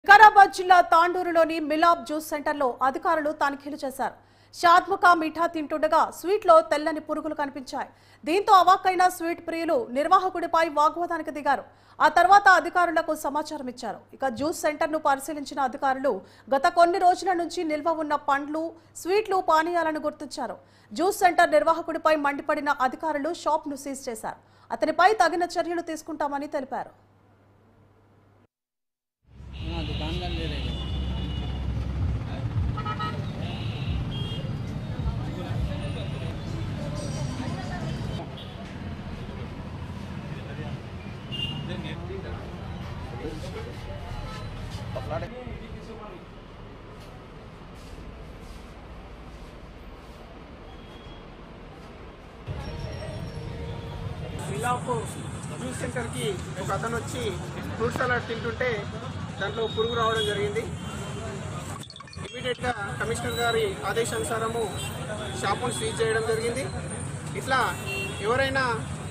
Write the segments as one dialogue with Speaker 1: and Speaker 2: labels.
Speaker 1: వికారాబాద్ జిల్లా తాండూరులోని మిలాబ్ జ్యూస్ సెంటర్లో అధికారులు తనిఖీలు చేశారు షాద్ముఖ మిఠా తింటుండగా స్వీట్లో తెల్లని పురుగులు కనిపించాయి దీంతో అవాక్కైన స్వీట్ ప్రియులు నిర్వాహకుడిపై వాగ్వాదానికి దిగారు ఆ తర్వాత అధికారులకు సమాచారం ఇచ్చారు ఇక జ్యూస్ సెంటర్ను పరిశీలించిన అధికారులు గత కొన్ని రోజుల నుంచి నిల్వ ఉన్న పండ్లు స్వీట్లు పానీయాలను గుర్తించారు జ్యూస్ సెంటర్ నిర్వాహకుడిపై మండిపడిన అధికారులు షాప్ను సీజ్ చేశారు అతనిపై తగిన చర్యలు తీసుకుంటామని తెలిపారు
Speaker 2: हाँ दुकान का ले रहे हैं
Speaker 3: మిలాపు జ్యూస్ సెంటర్కి ఒక అతను వచ్చి ఫ్రూట్ సలాడ్ తింటుంటే దాంట్లో పురుగు రావడం జరిగింది ఇమీడియట్గా కమిషనర్ గారి ఆదేశానుసారము షాపును సీజ్ చేయడం జరిగింది ఇట్లా ఎవరైనా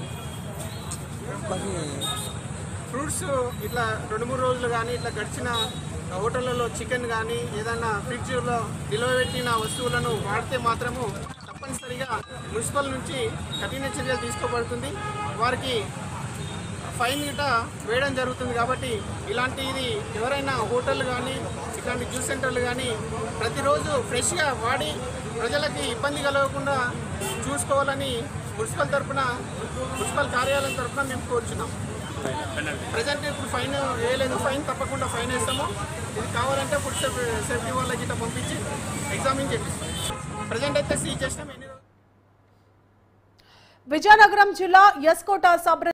Speaker 3: ఫ్రూట్స్ ఇట్లా రెండు మూడు రోజులు కానీ ఇట్లా గడిచిన హోటళ్ళలో చికెన్ కానీ ఏదైనా ఫ్రిడ్జ్లో నిల్వ పెట్టిన వస్తువులను వాడితే మాత్రము తప్పనిసరిగా మున్సిపల్ నుంచి కఠిన చర్యలు తీసుకోబడుతుంది వారికి ఫైన్ గిట వేయడం జరుగుతుంది కాబట్టి ఇలాంటిది ఎవరైనా హోటల్ కానీ ఇట్లాంటి జ్యూస్ సెంటర్లు కానీ ప్రతిరోజు ఫ్రెష్గా వాడి ప్రజలకి ఇబ్బంది కలగకుండా చూసుకోవాలని మున్సిపల్ తరఫున మున్సిపల్ కార్యాలయం తరఫున మేము కోరుచున్నాం ప్రజెంట్ ఇప్పుడు ఫైన్ వేయలేదు ఫైన్ తప్పకుండా ఫైన్ వేస్తాము ఇది కావాలంటే ఫుడ్ సేఫ్ సేఫ్టీ వాళ్ళకి ఇట్లా పంపించి ఎగ్జామిన్ చేపిస్తాం ప్రజెంట్ అయితే సీజ్ చేస్తాం ఎన్ని రోజులు
Speaker 1: విజయనగరం జిల్లా ఎస్కోట సబ్